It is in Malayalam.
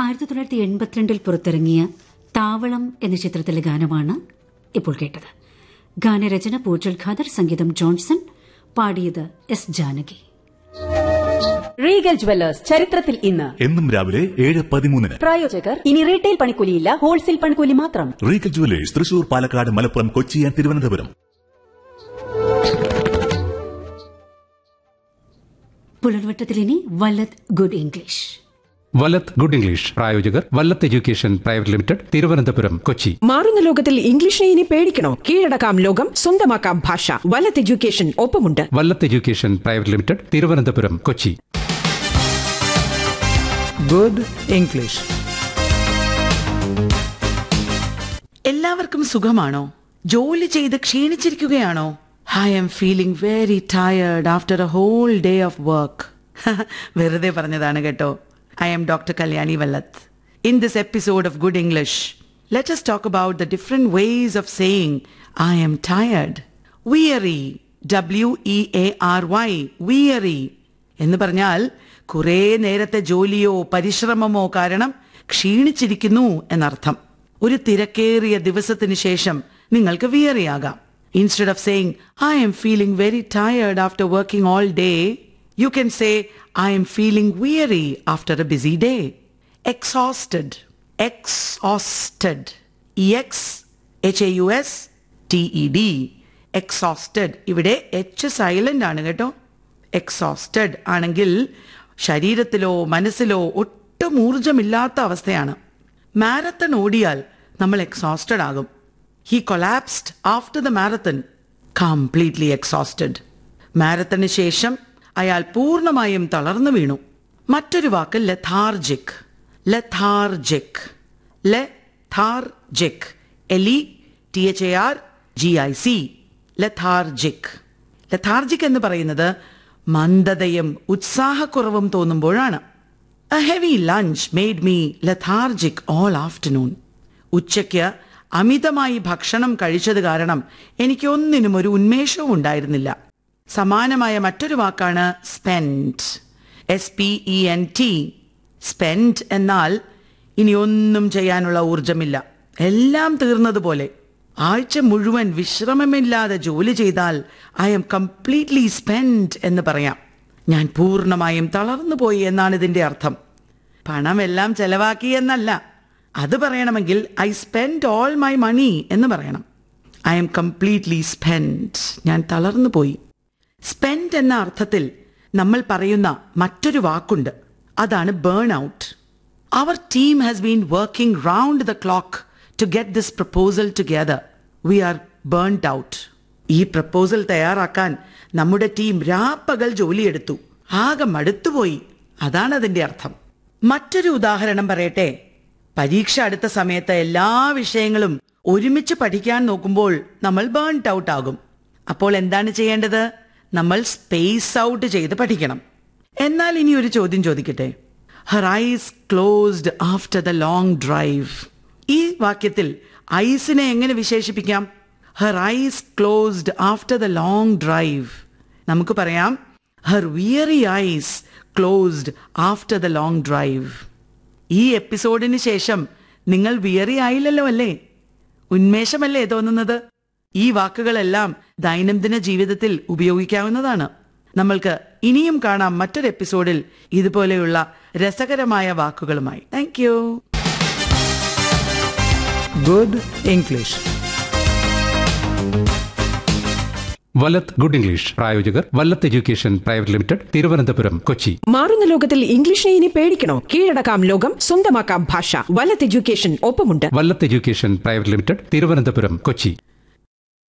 ആയിരത്തി തൊള്ളായിരത്തി എൺപത്തിരണ്ടിൽ പുറത്തിറങ്ങിയ താവളം എന്ന ചിത്രത്തിലെ ഗാനമാണ് ഇപ്പോൾ കേട്ടത് ഗാനരചന പൂച്ചൽ ഖാദർ സംഗീതം ജോൺസൺ പാടിയത് എസ് ജാനകി റീഗൽ ജുവല്ലേഴ്സ് ചരിത്രത്തിൽ ഇന്ന് എന്നും രാവിലെ ഏഴ് പതിമൂന്നിന് പ്രായോജകർ ഇനി റീറ്റെയിൽ പണിക്കൂലിയില്ല ഹോൾസെയിൽ പണിക്കൂലി മാത്രം Regal Jewellers Thrissur Palakkad Malappuram Kochi and Thiruvananthapuram പുലർവട്ടത്തിൽ ഇനി Vallath good English Vallath good English പ്രായോജകർ Vallath education private limited Thiruvananthapuram Kochi മാറുന്ന ലോകത്തിൽ ഇംഗ്ലീഷിനെ ഇനി പേടിക്കണോ കീഴടക്കാം ലോകം സ്വന്തമാക്കാം ഭാഷ വലത്ത് എഡ്യൂക്കേഷൻ ഒപ്പമുണ്ട് Vallath education private limited Thiruvananthapuram Kochi good English എല്ലാവർക്കും സുഖമാണോ ജോലി ചെയ്ത് ക്ഷീണിച്ചിരിക്കുകയാണോ I'm feeling very tired after a whole day of work വെറുതെ പറഞ്ഞതാണ് കേട്ടോ I'm doctor Kalyani Vallath in this episode of good English let us talk about the different ways of saying I'm tired weary W E A R Y weary എന്ന് പറഞ്ഞാൽ കുറേ നേരത്തെ ജോലിയോ പരിശ്രമമോ കാരണം ക്ഷീണിച്ചിരിക്കുന്നു എന്നർത്ഥം ഒരു തിരക്കേറിയ ദിവസത്തിന് ശേഷം നിങ്ങൾക്ക് വിയറിയാകാം instead of saying I'm feeling very tired after working all day you can say I'm feeling weary after a busy day exhausted exhausted E X H A U S T E D exhausted ഇവിടെ എച്ച് സൈലന്റ് ആണ് കേട്ടോ എക്സോസ്റ്റഡ് ആണെങ്കിൽ ശരീരത്തിലോ മനസ്സിലോ ഒട്ടും ഊർജമില്ലാത്ത അവസ്ഥയാണ് മാരത്തൺ ഓടിയാൽ നമ്മൾ എക്സോസ്റ്റഡ് ആകും he collapsed after the marathon completely exhausted മാരത്തണിന് ശേഷം അയാൾ പൂർണ്ണമായും തളർന്നു വീണു മറ്റൊരു വാക്ക് lethargic lethargic lethargic L E T H A R G I C lethargic lethargic എന്ന് പറയുന്നത് മന്ദതയും ഉത്സാഹക്കുറവും തോന്നുമ്പോഴാണ് a heavy lunch made me lethargic all afternoon ഉച്ചയ്ക്ക് അമിതമായി ഭക്ഷണം കഴിച്ചത് കാരണം എനിക്ക് ഒന്നിനും ഒരു ഉന്മേഷവും ഉണ്ടായിരുന്നില്ല സമാനമായ മറ്റൊരു വാക്കാണ് spent S P E N T spent എന്നാൽ ഇനി ഒന്നും ചെയ്യാനുള്ള ഊർജമില്ല എല്ലാം തീർന്നതുപോലെ ആഴ്ച മുഴുവൻ വിശ്രമമില്ലാതെ ജോലി ചെയ്താൽ ഐ എം കംപ്ലീറ്റ്ലി സ്പെൻഡ് എന്ന് പറയാം ഞാൻ പൂർണ്ണമായും തളർന്നുപോയി എന്നാണ് ഇതിന്റെ അർത്ഥം പണമെല്ലാം ചെലവാക്കി എന്നല്ല അത് പറയണമെങ്കിൽ I spent all my money എന്ന് പറയണം ഐ എം കംപ്ലീറ്റ്ലി സ്പെൻഡ് ഞാൻ തളർന്നു പോയി സ്പെൻഡ് എന്ന അർത്ഥത്തിൽ നമ്മൾ പറയുന്ന മറ്റൊരു വാക്കുണ്ട് അതാണ് burn out our team has been working round the clock to get this proposal together we are burned out ഈ പ്രപ്പോസൽ തയ്യാറാക്കാൻ നമ്മുടെ ടീം രാപ്പകൽ ജോലിയെടുത്തു ആകെ മടുത്തുപോയി അതാണ് അതിന്റെ അർത്ഥം മറ്റൊരു ഉദാഹരണം പറയട്ടെ പരീക്ഷ അടുത്ത സമയത്ത് എല്ലാ വിഷയങ്ങളും ഒരുമിച്ച് പഠിക്കാൻ നോക്കുമ്പോൾ നമ്മൾ ബേൺഡ് ഔട്ട് ആകും അപ്പോൾ എന്താണ് ചെയ്യേണ്ടത് നമ്മൾ സ്പേസ് ഔട്ട് ചെയ്ത് പഠിക്കണം എന്നാൽ ഇനി ഒരു ചോദ്യം ചോദിക്കട്ടെ her eyes closed after the long drive ഈ വാക്യത്തിൽ ഐസിനെ എങ്ങനെ വിശേഷിപ്പിക്കാം her eyes closed after the long drive നമുക്ക് പറയാം her weary eyes closed after the long drive ഈ എപ്പിസോഡിന് ശേഷം നിങ്ങൾ വിയറി ആയില്ലല്ലോ അല്ലേ ഉന്മേഷമല്ലേ തോന്നുന്നത് ഈ വാക്കുകളെല്ലാം ദൈനംദിന ജീവിതത്തിൽ ഉപയോഗിക്കാവുന്നതാണ് നമ്മൾക്ക് ഇനിയും കാണാം മറ്റൊരു എപ്പിസോഡിൽ ഇതുപോലെയുള്ള രസകരമായ വാക്കുകളുമായി thank you good English Vallath good English പ്രായോജകർ Vallath education private limited Thiruvananthapuram Kochi മാറുന്ന ലോകത്തിൽ ഇംഗ്ലീഷിനെ ഇനി പേടിക്കണോ കീഴടക്കാം ലോകം സ്വന്തമാക്കാം ഭാഷ വലത്ത് എഡ്യൂക്കേഷൻ ഒപ്പമുണ്ട് Vallath education private limited Thiruvananthapuram Kochi